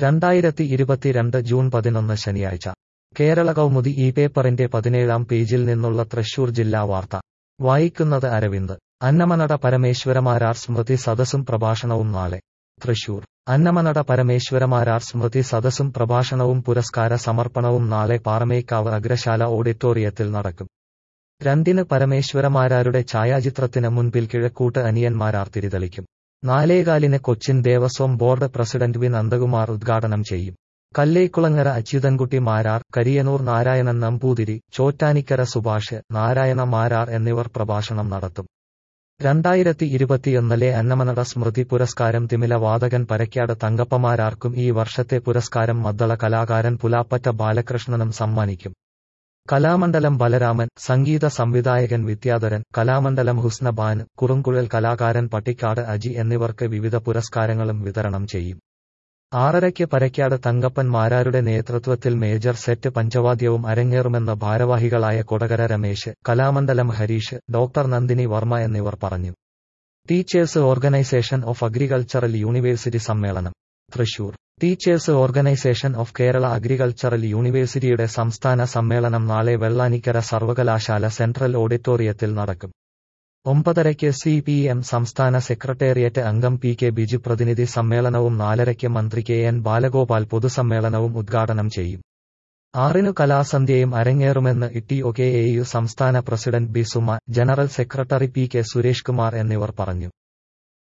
രണ്ടായിരത്തി ഇരുപത്തിരണ്ട് ജൂൺ പതിനൊന്ന് ശനിയാഴ്ച കേരള കൗമുദി ഈ പേപ്പറിന്റെ പതിനേഴാം പേജിൽ നിന്നുള്ള തൃശൂർ ജില്ലാ വാർത്ത വായിക്കുന്നത് അരവിന്ദ് അന്നമനട പരമേശ്വരമാരാർ സ്മൃതി സദസ്സും പ്രഭാഷണവും നാളെ തൃശൂർ അന്നമനട പരമേശ്വരമാരാർ സ്മൃതി സദസ്സും പ്രഭാഷണവും പുരസ്കാര സമർപ്പണവും നാളെ പാറമേക്കാവ് അഗ്രശാല ഓഡിറ്റോറിയത്തിൽ നടക്കും രണ്ടിന് പരമേശ്വരമാരാരുടെ ഛായാചിത്രത്തിന് മുൻപിൽ കിഴക്കൂട്ട് അനിയന്മാരാർ തിരിതെളിക്കും നാലേകാലിന് Cochin Devaswom board president V Nandakumar ഉദ്ഘാടനം ചെയ്യും കല്ലേക്കുളങ്ങര അച്യുതൻകുട്ടി മാരാർ കരിയനൂർ നാരായണൻ നമ്പൂതിരി ചോറ്റാനിക്കര സുഭാഷ് നാരായണ മാരാർ എന്നിവർ പ്രഭാഷണം നടത്തും രണ്ടായിരത്തി ഇരുപത്തിയൊന്നിലെ അന്നമനട സ്മൃതി പുരസ്കാരം തിമില വാതകൻ പരക്കാട് തങ്കപ്പമാരാർക്കും ഈ വർഷത്തെ പുരസ്കാരം മദ്ദള കലാകാരൻ പുലാപ്പറ്റ ബാലകൃഷ്ണനും സമ്മാനിക്കും കലാമണ്ഡലം ബലരാമൻ സംഗീത സംവിധായകൻ വിദ്യാധരൻ കലാമണ്ഡലം ഹുസ്നബാൻ കുറുങ്കുഴൽ കലാകാരൻ പട്ടിക്കാട് അജി എന്നിവർക്ക് വിവിധ പുരസ്കാരങ്ങളും വിതരണം ചെയ്യും ആറരയ്ക്ക് പരക്കാട് തങ്കപ്പൻ മാരാരുടെ നേതൃത്വത്തിൽ മേജർ സെറ്റ് പഞ്ചവാദ്യവും അരങ്ങേറുമെന്ന് ഭാരവാഹികളായ കൊടകര രമേശ് കലാമണ്ഡലം ഹരീഷ് ഡോക്ടർ നന്ദിനി വർമ്മ എന്നിവർ പറഞ്ഞു teachers organisation of agricultural university സമ്മേളനം Thrissur teachers organisation of Kerala agricultural യൂണിവേഴ്സിറ്റിയുടെ സംസ്ഥാന സമ്മേളനം നാളെ വെള്ളാനിക്കര സർവകലാശാല സെൻട്രൽ ഓഡിറ്റോറിയത്തിൽ നടക്കും ഒമ്പതരയ്ക്ക് സി പി എം സംസ്ഥാന സെക്രട്ടേറിയറ്റ് അംഗം പി കെ ബിജു പ്രതിനിധി സമ്മേളനവും നാലരയ്ക്ക് മന്ത്രി കെ എൻ ബാലഗോപാൽ പൊതുസമ്മേളനവും ഉദ്ഘാടനം ചെയ്യും ആറിനു കലാസന്ധ്യയും അരങ്ങേറുമെന്ന് ഇട്ടി ഒ കെ എ യു സംസ്ഥാന president B Suma general secretary P K Suresh Kumar എന്നിവർ പറഞ്ഞു